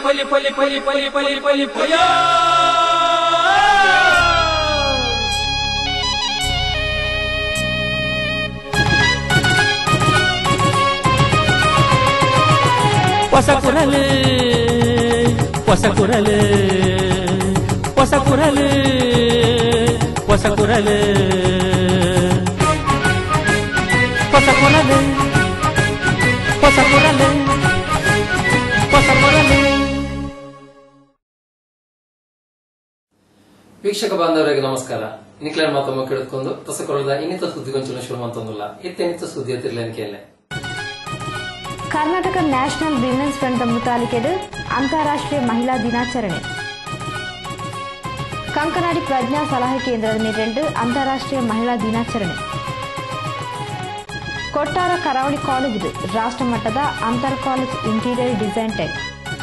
ಪಲಿ ಪಲಿ ಪಲಿ ಪಲಿ ಪಲಿ ಪಲಿ ಪಯ ಹೊಸ ಕುರಲು ಹೊಸ ಕುರಲು ಹೊಸ ಕುರಲು ಹೊಸ ಕುರಲು ಹೊಸ ಕುರಲು ಹೊಸ ಕುರಲು ಹೊಸ ಕುರಲು ವೀಕ್ಷಕ ಬಾಂಧವರಿಗೆ ನಮಸ್ಕಾರ ನಿಕ್ಲರ್ ಮಾತಮ್ಮ ಕೇಳಿದ್ಕೊಂಡು ತಸಕೊಳದ ಇನ್ನಿತ ಸುದ್ದಿಗೊಂಚಲು ಶುರು ಅಂತಂದಿಲ್ಲ ಇತ್ತೆನಿತ ಸುದ್ದಿ ಎತ್ತಿರ್ಲೇನಿಕೆಯಲ್ಲೇ ಕರ್ನಾಟಕ ನ್ಯಾಷನಲ್ ವಿಮೆನ್ಸ್ ಫ್ರಂಟ್ ಮುತಾಲಿಕೆದು ಅಂತಾರಾಷ್ಟ್ರೀಯ ಮಹಿಳಾ ದಿನಾಚರಣೆ ಕಂಕನಾಡಿ ಪ್ರಜ್ಞಾ ಸಲಹಾ ಕೇಂದ್ರದ ನೀರೆಂಡು ಅಂತಾರಾಷ್ಟ್ರೀಯ ಮಹಿಳಾ ದಿನಾಚರಣೆ ಕೊಟ್ಟಾರ ಕರಾವಳಿ ಕಾಲೇಜು ರಾಷ್ಟ್ರ ಮಟ್ಟದ ಅಂತರ್ college interior design tech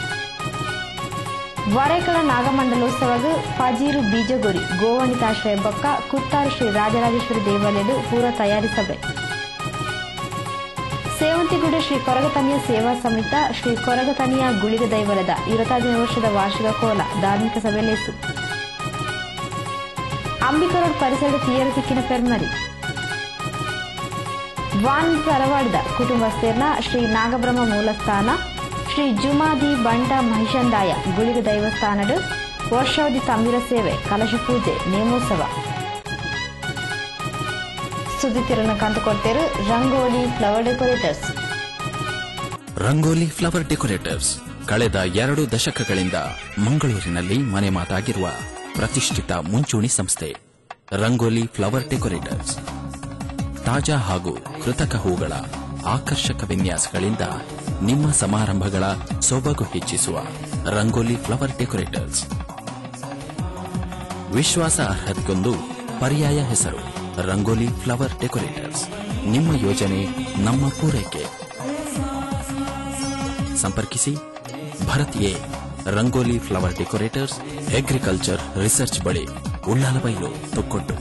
Varekala ನಾಗಮಂಡಲೋತ್ಸವದ ಪಜೀರು ಬೀಜಗೊರಿ ಗೋವಣಿತಾಶ್ರಯ ಬೊಕ್ಕ ಕುತ್ತಾರು ಶ್ರೀ ರಾಜರಾಜೇಶ್ವರಿ ದೇವಾಲಯದ ಪೂರ ತಯಾರಿ ಸಭೆ ಸೇವಂತಿಗುಡಿ ಶ್ರೀ ಕೊರಗತನಿಯ ಸೇವಾ ಸಮಿತ ಶ್ರೀ ಕೊರಗತನಿಯ ಗುಳಿಗ ದೈವಲದ ಇರುವತ್ತೈದನೇ ವರ್ಷದ ವಾರ್ಷಿಕ ಕೋಲ ಧಾರ್ಮಿಕ ಸಭೆಲೇಸು ಅಂಬಿಕರೋಡ್ ಪರಿಸರದ ತೀಯರ ತಿಕ್ಕಿನ ಪೆರ್ಮರಿ ವಾನ್ ತರವಾಡದ ಕುಟುಂಬಸ್ಥರ್ನ ಶ್ರೀ ನಾಗಬ್ರಹ್ಮ ಮೂಲಸ್ಥಾನ ಶ್ರೀ ಜುಮಾದಿ ಬಂಟ ಮಹಿಷಂದಾಯ ಗುಳಿಗ ದೈವಸ್ಥಾನದ ವರ್ಷಾವಧಿ ತಂಬಿರ ಸೇವೆ ಕಲಶ ಪೂಜೆ ನೇಮೋತ್ಸವ ಸುದ್ದಿ ತಿರುನ ಕಂತು ಕೊಡ್ತೇರು Rangoli Flower Decorators Rangoli Flower Decorators ಕಳೆದ ಎರಡು ದಶಕಗಳಿಂದ ಮಂಗಳೂರಿನಲ್ಲಿ ಮನೆ ಮಾತಾಗಿರುವ ಪ್ರತಿಷ್ಠಿತ ಮುಂಚೂಣಿ ಸಂಸ್ಥೆ ರಂಗೋಲಿ ಫ್ಲವರ್ ಡೆಕೋರೇಟರ್ಸ್ ತಾಜಾ ಹಾಗೂ ಕೃತಕ ಹೂಗಳ ಆಕರ್ಷಕ ವಿನ್ಯಾಸಗಳಿಂದ ನಿಮ್ಮ ಸಮಾರಂಭಗಳ ಸೊಬಗು ಹೆಚ್ಚಿಸುವ ರಂಗೋಲಿ ಫ್ಲವರ್ ಡೆಕೋರೇಟರ್ಸ್ ವಿಶ್ವಾಸ ಅರ್ಹತೆಗೊಂದು ಪರ್ಯಾಯ ಹೆಸರು ರಂಗೋಲಿ ಫ್ಲವರ್ ಡೆಕೋರೇಟರ್ಸ್ ನಿಮ್ಮ ಯೋಜನೆ ನಮ್ಮ ಪೂರೈಕೆ ಸಂಪರ್ಕಿಸಿ Bharat A Rangoli Flower Decorators agriculture research ಬಳಿ ಉಳ್ಳಾಲಬೈಲು ತುಕ್ಕೊಟ್ಟು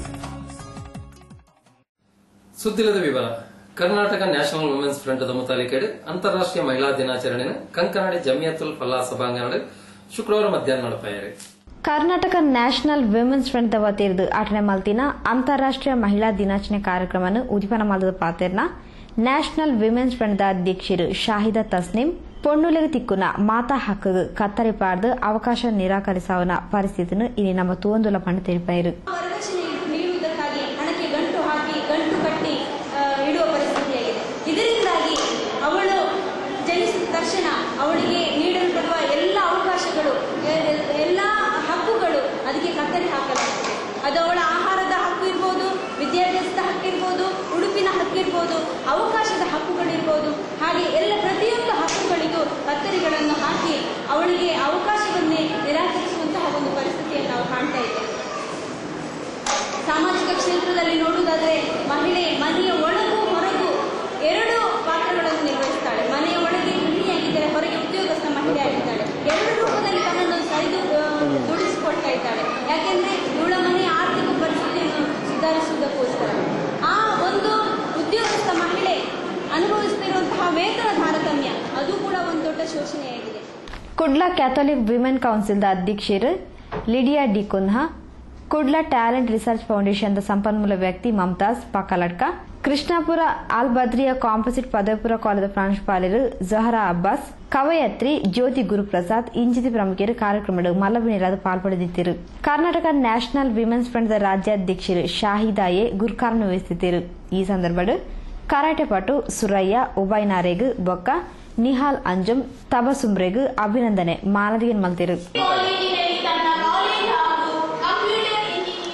ಸುದ್ದಿಲದ ವಿವರ ಕರ್ನಾಟಕ ನ್ಯಾಷನಲ್ ವುಮೆನ್ಸ್ ಫ್ರಂಟ್ ಮುತಾಲಿಕೆಡ್ ಅಂತಾರಾಷ್ಟ್ರೀಯ ಮಹಿಳಾ ದಿನಾಚರಣೆನ ಕಂಕನಾಡಿ ಜಮಿಯತುಲ್ ಫಲ್ಲಾ ಸಭಾಂಗಣ ಶುಕ್ರವಾರ ಮಧ್ಯಾಹ್ನ ನಡೆಪಾಯರೆ ಕರ್ನಾಟಕ ನ್ಯಾಷನಲ್ ವಿಮೆನ್ಸ್ ಫ್ರಂಟ್ ವತಿರ್ದು ಆಟನೆ ಮಲ್ತಿನ ಅಂತಾರಾಷ್ಟ್ರೀಯ ಮಹಿಳಾ ದಿನಾಚರಣೆ ಕಾರ್ಯಕ್ರಮವನ್ನು ಉದ್ಯಾನ ಮಲ್ದ ಪಾತೆರ್ನ ನ್ಯಾಷನಲ್ ವಿಮೆನ್ಸ್ ಫ್ರಂಟ್ ಅಧ್ಯಕ್ಷರು ಶಾಹಿದಾ ತಸ್ನಿಂ ಪೊಣ್ಣುಲೆಗೆ ತಿಕ್ಕುನ ಮಾತಾ ಹಕ್ಕಗೆ ಕತ್ತರಿ ಪಾಡ್ದು ಅವಕಾಶ ನಿರಾಕರಿಸಾವನ ಪರಿಸ್ಥಿತಿಯನ್ನು ಇಲ್ಲಿ ನಮ್ಮ ತೂಂದುಲ ಪಂಡ ತಿಳಿಪಾಯಿರು ವರದಕ್ಷಿಣೆ ನೀಡುವುದಕ್ಕಾಗಿ ಹಣಕ್ಕೆ ಗಂಟು ಹಾಕಿ ಗಂಟು ಕಟ್ಟಿ ಆ, ಇಡುವ ಪರಿಸ್ಥಿತಿಯಾಗಿದೆ ಇದರಿಂದಾಗಿ ಅವಳು ಜನಿಸಿದ ತಕ್ಷಣ ಅವಳಿಗೆ ನೀಡಲ್ಪಡುವ ಎಲ್ಲ ಅವಕಾಶಗಳು ಎ- ಎ- ಎಲ್ಲ ಹಕ್ಕುಗಳು ಅದಕ್ಕೆ ಕತ್ತರಿ ಹಾಕಲಾಗ್ತದೆ ಅದು ಅವಳ ಆಹಾರದ ಹಕ್ಕು ಇರ್ಬೋದು ವಿದ್ಯಾಭ್ಯಾಸದ ಹಕ್ಕಿರ್ಬೋದು ಉಡುಪಿನ ಹಕ್ಕಿರ್ಬೋದು ಅವಕಾಶದ ಹಕ್ಕುಗಳಿರ್ಬೋದು ಹಾಗೆ ಎಲ್ಲ ಪ್ರತಿಯೊಂದು ಹಕ್ಕುಗಳಿಗೂ ಕತ್ತರಿಗಳನ್ನು ಹಾಕಿ ಅವಳಿಗೆ ಅವಕಾಶವನ್ನೇ ನಿರಾಕರಿಸುವಂತಹ ಒಂದು ಪರಿಸ್ಥಿತಿಯನ್ನು ನಾವು ಕಾಣ್ತಾ ಇದ್ದೇವೆ ಸಾಮಾಜಿಕ ಕ್ಷೇತ್ರದಲ್ಲಿ ನೋಡುವುದಾದರೆ ಮಹಿಳೆ ಮನೆಯ ಒಳಗೂ ಹೊರಗೂ ಎರಡು ಪಾತ್ರಗಳನ್ನು ನಿರ್ವಹಿಸ್ತಾಳೆ ಮನೆಯ ಒಳಗೆ ಗೃಹಿಣಿಯಾಗಿದ್ದರೆ ಹೊರಗೆ ಉದ್ಯೋಗಸ್ಥ ಮಹಿಳೆ ಆಗಿದ್ದಾಳೆ ಎರಡು ರೂಪದಲ್ಲಿ ತನ್ನನ್ನು ಸರಿದು ಆ, ದುಡಿಸಿಕೊಳ್ತಾ ಇದ್ದಾಳೆ ಯಾಕೆಂದ್ರೆ ಇವಳ ಮನೆಯ ಆರ್ಥಿಕ ಪರಿಸ್ಥಿತಿಯನ್ನು ಸುಧಾರಿಸುವುದಕ್ಕೋಸ್ಕರ ಆ ಒಂದು ಉದ್ಯೋಗಸ್ಥ ಮಹಿಳೆ ಅನುಭವಿಸುತ್ತಿರುವಂತಹ ವೇತನ ತಾರತಮ್ಯ ಅದು ಕೂಡ ಒಂದು ದೊಡ್ಡ ಶೋಷಣೆಯಾಗಿದೆ ಕುಡ್ಲಾ ಕ್ಯಾಥೋಲಿಕ್ ವಿಮೆನ್ ಕೌನ್ಸಿಲ್ದ ಅಧ್ಯಕ್ಷರು Lydia D Cunha Kudla Talent Research ಫೌಂಡೇಶನ್ದ ಸಂಪನ್ಮೂಲ ವ್ಯಕ್ತಿ ಮಮತಾಜ್ ಪಕಲಡ್ಕ ಕೃಷ್ಣಾಪುರ ಆಲ್ ಬದ್ರಿಯಾ ಕಾಂಪೋಸಿಟ್ ಪದವಿಪೂರ್ವ ಕಾಲೇಜದ ಪ್ರಾಂಶುಪಾಲರು ಜಹರಾ ಅಬ್ಬಾಸ್ ಕವಯತ್ರಿ ಜ್ಯೋತಿ ಗುರುಪ್ರಸಾದ್ ಇಂಜಿತಿ ಪ್ರಮುಖರು ಕಾರ್ಯಕ್ರಮದ ಮಲ್ಲಬಿನಿರಾದ ಪಾಲ್ಪಡೆದಿದ್ದರು ಕರ್ನಾಟಕ ನ್ಯಾಷನಲ್ ವಿಮೆನ್ಸ್ ಫ್ರಂಟ್ ರಾಜ್ಯಾಧ್ಯಕ್ಷರು ಶಾಹಿದಾಯೆ ಗುರುಕಾರ್ನ ವಹಿಸಿದ್ದರು ಈ ಸಂದರ್ಭದ ಕರಾಟೆ ಪಟು ಸುರಯ್ಯ ಉಬೈ ನಾರೇಗ್ ಬೊಕ್ಕ ನಿಹಾಲ್ ಅಂಜುಮ್ ತಬಸುಮ್ರೆಗ್ ಅಭಿನಂದನೆ ಮಾನದಿಗೆ ಮಲ್ತಿರು ಕಾಲೇಜಿನಲ್ಲಿ ತನ್ನ ಕಾಲೇಜ್ ಹಾಗೂ ಕಂಪ್ಯೂಟರ್ ಇಂಜಿನಿಯರಿಂಗ್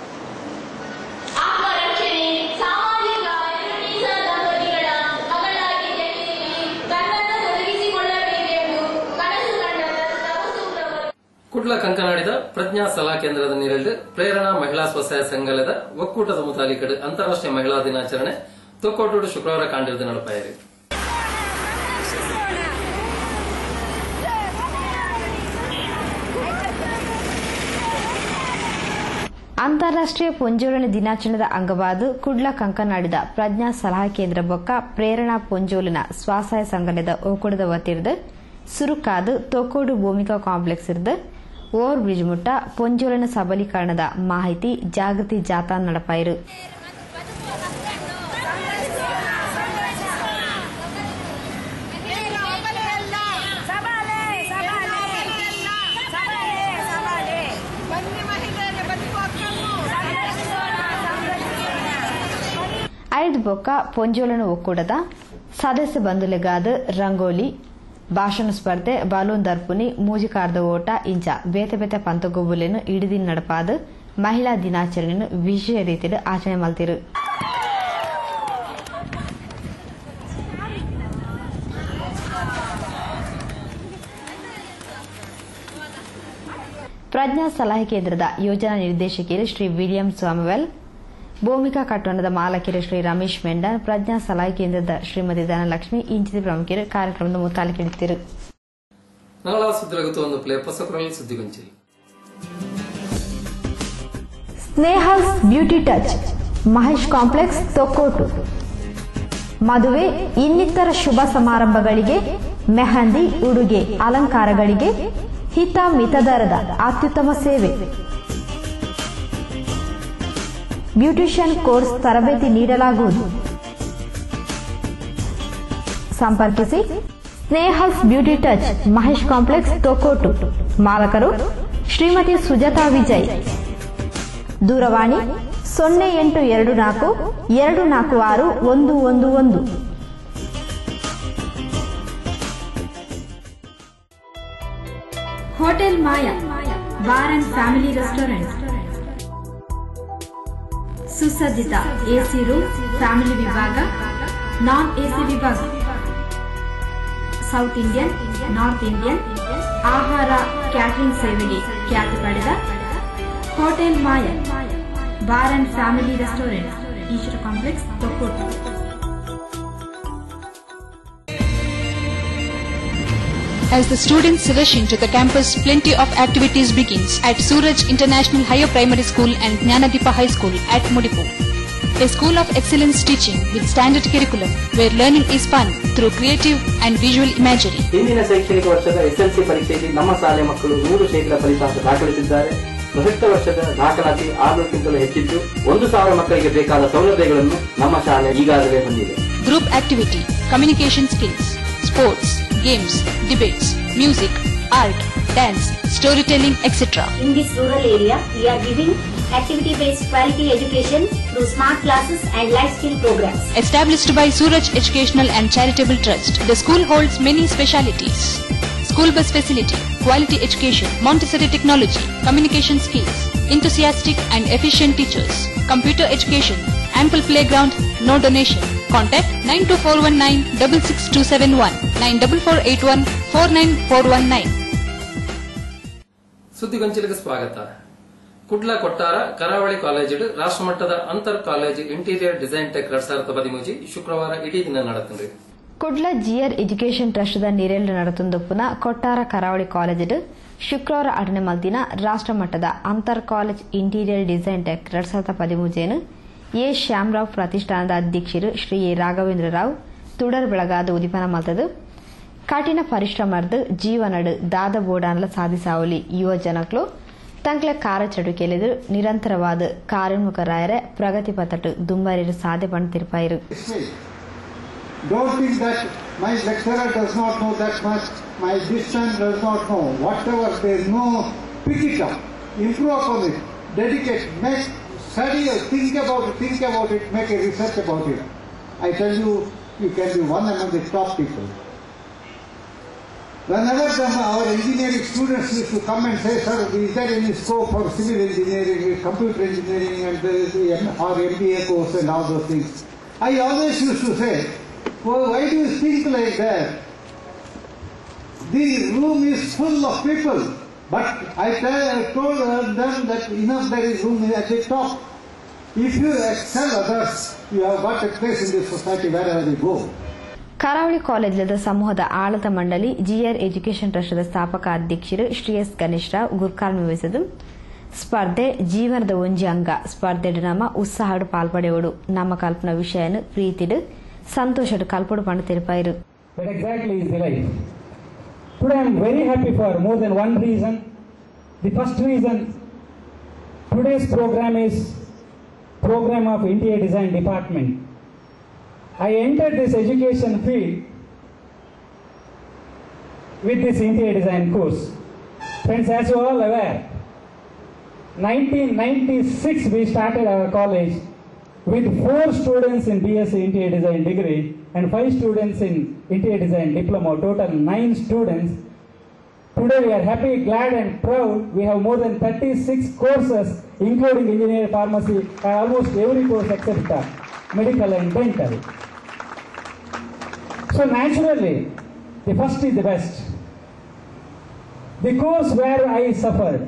ಆತ್ಮರಕ್ಷಣೆ ಸಾಮಾಜಿಕ ಎದುರೀಸ ದಂಪತಿಗಳ ಮಗಳಾಗಿ ಜನಿಸಿ ತನ್ನನ್ನು ತೊಡಗಿಸಿಕೊಳ್ಳಬೇಕೆಂದು ಕನಸು ಕಂಡ ತಪಸ್ಸುರವರು ಕುಡ್ಲ ಕಂಕನಾಡಿದ ಪ್ರಜ್ಞಾ ಸಲಹಾ ಕೇಂದ್ರದ ನೀರಲ್ಲಿ ಪ್ರೇರಣಾ ಮಹಿಳಾ ಸ್ವಸಹಾಯ ಸಂಘದ ಒಕ್ಕೂಟದ ಮುತಾಲಿಕಡ್ ಅಂತಾರಾಷ್ಟ್ರೀಯ ಮಹಿಳಾ ದಿನಾಚರಣೆ ತೊಕ್ಕೋಟೂಡು ಶುಕ್ರವಾರ ಕಾಂಡಿರದ ನಡಪಾಯರಿ ಅಂತಾರಾಷ್ಟ್ರೀಯ ಪೊಂಜೋಲನ ದಿನಾಚರಣೆದ ಅಂಗವಾದ ಕುಡ್ಲ ಕಂಕನಾಡಿದ ಪ್ರಜ್ಞಾ ಸಲಹಾ ಕೇಂದ್ರ ಬೊಕ್ಕ ಪ್ರೇರಣಾ ಪೊಂಜೋಲಿನ ಸ್ವಸಹಾಯ ಸಂಘಟದ ಒಕ್ಕೂಟದ ವತಿರ್ದು ಸುರುಕಾದ ತೊಕ್ಕೋಡು ಭೂಮಿಕಾ ಕಾಂಪ್ಲೆಕ್ಸ್ ಇರ್ದ ಓವರ್ ಬ್ರಿಡ್ಜ್ ಮುಟ್ಟ ಪೊಂಜೋಲನ ಸಬಲೀಕರಣದ ಮಾಹಿತಿ ಜಾಗೃತಿ ಜಾಥಾ ನಡಪಾಯಿರು ಐದು ಬೊಕ್ಕ ಪೊಂಜೋಲನ ಒಕ್ಕೂಟದ ಸದಸ್ಯ ಬಂಧುಲೆಗಾದ ರಂಗೋಲಿ ಭಾಷಣ ಸ್ಪರ್ಧೆ ಬಲೂನ್ ದರ್ಪುನಿ ಮೂಜಿಕಾರ್ದ ಓಟ ಇಂಚ ಬೇತೆ ಬೇತೆ ಪಂತಗೊಬ್ಬುಲೆನು ಇಡಿದಿನ ನಡಪಾದ ಮಹಿಳಾ ದಿನಾಚರಣೆಯನ್ನು ವಿಶೇಷ ರೀತಿಯಲ್ಲಿ ಆಚರಣೆ ಮಲ್ತಿರು ಪ್ರಜ್ಞಾ ಸಲಹೆ ಕೇಂದ್ರದ ಯೋಜನಾ ನಿರ್ದೇಶಕಿಯರು ಶ್ರೀ ವಿಲಿಯಂ ಸ್ವಾಮವೆಲ್ ಭೂಮಿಕಾ ಕಟ್ಟಣದ ಮಾಲಕಿಯರು ಶ್ರೀ ರಮೇಶ್ ಮೆಂಡನ್ ಪ್ರಜ್ಞಾ ಸಲಹೆ ಕೇಂದ್ರದ ಶ್ರೀಮತಿ ಧನಲಕ್ಷ್ಮಿ ಇಂಚಿದ ಪ್ರಮುಖರು ಕಾರ್ಯಕ್ರಮದ ಮುತ್ತಾಲಿಕೆಡಿತಿರು ನಾಳ ಸುದ್ದಿಲಗುತ್ತು ಒಂದು ಪ್ಲೇ ಪೊಸಕರಲ್ಲಿ ಸುದ್ದಿಗೊಂಚಿ Snehal's Beauty Touch Mahesh Complex Thokkottu ಮದುವೆ ಇನ್ನಿತರ ಶುಭ ಸಮಾರಂಭಗಳಿಗೆ ಮೆಹಂದಿ ಉಡುಗೆ ಅಲಂಕಾರಗಳಿಗೆ ಹಿತ ಮಿತದರದ ಅತ್ಯುತ್ತಮ ಸೇವೆ ಬ್ಯೂಟಿಷಿಯನ್ ಕೋರ್ಸ್ ತರಬೇತಿ ನೀಡಲಾಗುವುದು ಸಂಪರ್ಕಿಸಿ Snehal's Beauty Touch Mahesh Complex Thokkottu ಮಾಲಕರು ಶ್ರೀಮತಿ ಸುಜಾತಾ ವಿಜಯ್ ದೂರವಾಣಿ ಸೊನ್ನೆ ಎಂಟು ಎರಡು ನಾಲ್ಕು ಎರಡು ನಾಲ್ಕು ಆರು ಒಂದು ಒಂದು ಒಂದು Hotel Maya Bar and Family Restaurant ಸುಸಜ್ಜಿತ ಎಸಿ ರೂಮ್ ಫ್ಯಾಮಿಲಿ ವಿಭಾಗ ನಾನ್ ಎಸಿ ವಿಭಾಗ ಸೌತ್ ಇಂಡಿಯನ್ ನಾರ್ತ್ ಇಂಡಿಯನ್ ಆಹಾರ ಕ್ಯಾಟರಿಂಗ್ ಸೇವೆಗೆ ಖ್ಯಾತಿ ಪಡೆದ Hotel Maya Bar and Family Restaurant Ishwara Complex Thokkottu As the students rush into the campus, plenty of activities begins at Suraj International Higher Primary School and Jnanadeepa High School at Mudipu. A school of excellence teaching with standard curriculum where learning is fun through creative and visual imagery. ಹಿಂದಿನ ಶೈಕ್ಷಣಿಕ ವರ್ಷದ SLC ಪರೀಕ್ಷೆಯಲ್ಲಿ ನಮ್ಮ ಶಾಲೆ ಮಕ್ಕಳು ನೂರು ಶೇಕಡ ಫಲಿತಾಂಶ ದಾಖಲಿಸಿದ್ದಾರೆ ಪ್ರಸಕ್ತ ವರ್ಷದ ದಾಖಲಾತಿ ಆರುನೂರಕ್ಕಿಂತಲೂ ಹೆಚ್ಚಿದ್ದು ಒಂದು ಸಾವಿರ ಮಕ್ಕಳಿಗೆ ಬೇಕಾದ ಸೌಲಭ್ಯಗಳನ್ನು ನಮ್ಮ ಶಾಲೆ ಈಗಾಗಲೇ ಹೊಂದಿದೆ Group activity, communication skills, sports, games, debates, music, art, dance, storytelling, etc. In this rural area, we are giving activity-based quality education through smart classes and life skill programs. Established by Suraj Educational and Charitable Trust, the school holds many specialities. School bus facility, quality education, Montessori technology, communication skills, enthusiastic and efficient teachers, computer education, ample playground, no donation. Contact 92419 66271 94481 49419. ಸುದ್ದಿಗೊಂಚಲಿಗೆ ಸ್ವಾಗತ ಕುಡ್ಲ ಕೊಟ್ಟಾರ ಕರಾವಳಿ college ರಾಷ್ಟ್ರಮಟ್ಟದ ಅಂತರ್ college interior design tech ಎರಡ್ ಸಾವಿರದ ಪದಿಮೂಜಿ ಶುಕ್ರವಾರ ಇಡೀ ದಿನ ನಡೆతుంది ಕುಡ್ಲ ಜಿಯರ್ ಎಜುಕೇಷನ್ ಟ್ರಸ್ಟ್ದ ನೀರೆಲ್ಲು ನಡತುಂದೊಪ್ಪುನ ಕೊಟ್ಟಾರ ಕರಾವಳಿ ಕಾಲೇಜ್ ಶುಕ್ರವಾರ ಅಡನೆ ಮಲ್ದಿನ ರಾಷ್ಟ್ರ ಮಟ್ಟದ ಅಂತರ್ ಕಾಲೇಜ್ ಇಂಟೀರಿಯರ್ ಡಿಸೈನ್ ಟೆಕ್ ಎರಡ್ ಸಾವಿರದ ಪದಿಮೂಜೇನು ಎ ಶ್ಯಾಮರಾವ್ ಪ್ರತಿಷ್ಠಾನದ ಅಧ್ಯಕ್ಷರು ಶ್ರೀ ಎ ರಾಘವೇಂದ್ರ ರಾವ್ ತುಡರ್ ಬೆಳಗಾದ ಉದಿಪನ ಮಲ್ತದು ಕಠಿಣ ಪರಿಶ್ರಮರ್ದು ಜೀವನಡು ದಾದ ಬೋಡಾನ್ಲ ಸಾಧಿಸಾವಲಿ ಯುವ ಜನಕ್ಲು ತಂಕ್ಲ ಕಾರ್ಯಚಟುವಟಿಕೆಲೆದು ನಿರಂತರವಾದ ಕಾರ್ಯೋನ್ಮುಖರಾಯರೆ ಪ್ರಗತಿ ಪತಟ್ಟು ದುಂಬರಿರು ಸಾಧೆ ಪಣ್ತಿರ್ಪಾಯಿರು Don't think that my lecturer does not know that much, my distant does not know. Whatever they know, pick it up, improve upon it, dedicate, make, study, it, think about it, think about it, make a research about it. I tell you, you can be one among the top people. Whenever the, our engineering students used to come and say, sir, is there any scope for civil engineering, computer engineering, and the, or MBA course and all those things, I always used to say, well, why do you think like that? The room is full of people, but I tell, told them that enough there is room at the top. If you excel others, you have got a place in this society wherever you go. ಕರಾವಳಿ ಕಾಲೇಜಿನ ಸಮೂಹದ ಆಡಳಿತ ಮಂಡಳಿ G R education ಟ್ರಸ್ಟ್ದ ಸ್ಥಾಪಕ ಅಧ್ಯಕ್ಷರು Shri S Ganesh Rao ಗುರ್ಕಾಲ್ಮೆ ವಹಿಸಿದ್ದು ಸ್ಪರ್ಧೆ ಜೀವನದ ಒಂಜಿ ಅಂಗ ಸ್ಪರ್ಧೆಡು ನಮ್ಮ ಉತ್ಸಾಹಡು ಪಾಲ್ಪಡೆಯೋಡು ನಮ್ಮ ಕಲ್ಪನ ವಿಷಯನು ಪ್ರೀತಿಡು ಸಂತೋಷಡು ಕಲ್ಪಡು ಪಂಡು ತಿರುಪಾಯಿರು That exactly is the life. Today I am very happy for more than one reason. The first reason, today's program is program of interior design department. I entered this education field with this interior design course. Friends, as you are all aware, 1996 we started our college with four students in BSc Interior Design degree and five students in Interior Design diploma, total nine students. Today we are happy, glad and proud. We have more than 36 courses including engineering, pharmacy, and almost every course except uh, medical and dental. So naturally, the first is the best. The course where I suffered,